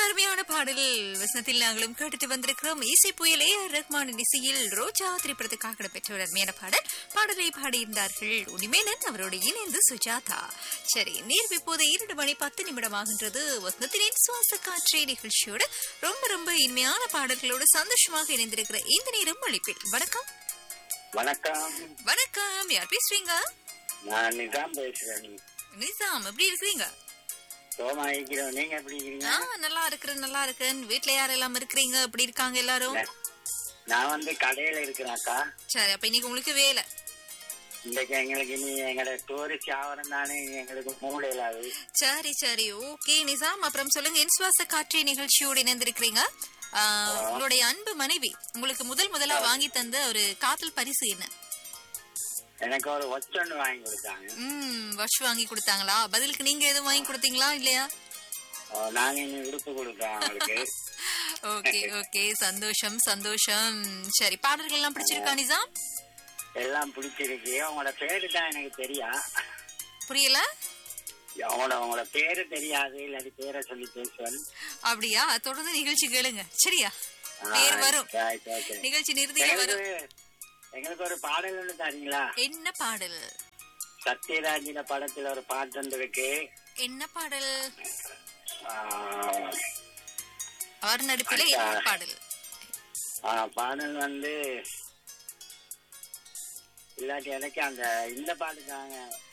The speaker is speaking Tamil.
அருமையான பாடல் வசனத்தில் நாங்களும் கேட்டுட்டு வந்திருக்கிறோம் இசை புயல் ஏ ஆர் ரஹ்மானின் இசையில் ரோஜா திரைப்படத்துக்காக இடம்பெற்ற ஒரு அருமையான பாடல் பாடலை பாடியிருந்தார்கள் உனிமேனன் அவரோடு இணைந்து சுஜாதா சரி நேரம் இப்போது இரண்டு மணி பத்து நிமிடம் ஆகின்றது வசனத்தினின் சுவாச காற்றே நிகழ்ச்சியோடு ரொம்ப ரொம்ப இனிமையான பாடல்களோடு சந்தோஷமாக இணைந்திருக்கிற இந்த நேரம் அளிப்பில் வணக்கம் வணக்கம் வணக்கம் யார் பேசுறீங்க நான் நிசாம் பேசுறேன் நிசாம் எப்படி இருக்கிறீங்க சோமா இருக்கிறோம் நீங்க எப்படி இருக்கிறீங்க ஆ நல்லா இருக்கிறேன் நல்லா இருக்கேன் வீட்ல யாரெல்லாம் இருக்கிறீங்க எப்படி இருக்காங்க எல்லாரும் நான் வந்து கடையில இருக்கிறேன்க்கா சரி அப்ப இன்னைக்கு உங்களுக்கு வேலை இன்றைக்கு எங்களுக்கு இனி எங்களோட டூரிஸ்ட் ஆவரம் தானே இனி எங்களுக்கு மூளை இல்லாது சரி சரி ஓகே நிசாம் அப்புறம் சொல்லுங்க இன்சுவாச காற்று நிகழ்ச்சியோடு இணைந்திருக்கிறீங்க ஆ, உங்களுடைய அன்பு மனைவி உங்களுக்கு முதல் முதலா வாங்கி தந்த ஒரு காதல் பரிசு என்ன எனக்கு ஒரு watch ஒன்று வாங்கி கொடுத்தாங்க ம் வாட்ச் வாங்கி கொடுத்தாங்களா பதிலுக்கு நீங்க எதுவும் வாங்கி கொடுத்தீங்களா இல்லையா ஓ, நாங்க இனி விடுப்பு கொடுத்தோம் அவங்களுக்கு ஓகே ஓகே சந்தோஷம் சந்தோஷம் சரி பாடல்கள் எல்லாம் பிடிச்சிருக்கா நிசாம் எல்லாம் பிடிச்சிருக்கு உங்களோட பேரு தான் எனக்கு தெரியா புரியல உங்களோட உங்களோட பேரு தெரியாது இல்லாட்டி பேரை சொல்லி பேசுவேன் அப்படியா தொடர்ந்து நிகழ்ச்சி கேளுங்க சரியா பேர் வரும் right, okay. நிகழ்ச்சி நிறுத்தில வரும் எங்களுக்கு எங்களுக்கு ஒரு பாடல் ஒன்று தரீங்களா என்ன பாடல் சத்யராஜின படத்துல ஒரு பாட்டு வந்திருக்கு என்ன பாடல் ஆஹ், அவர் நடிப்பில என்ன பாடல் ஆஹ், பாடல் வந்து இல்லாட்டி எனக்கு அந்த இந்த பாட்டு தாங்க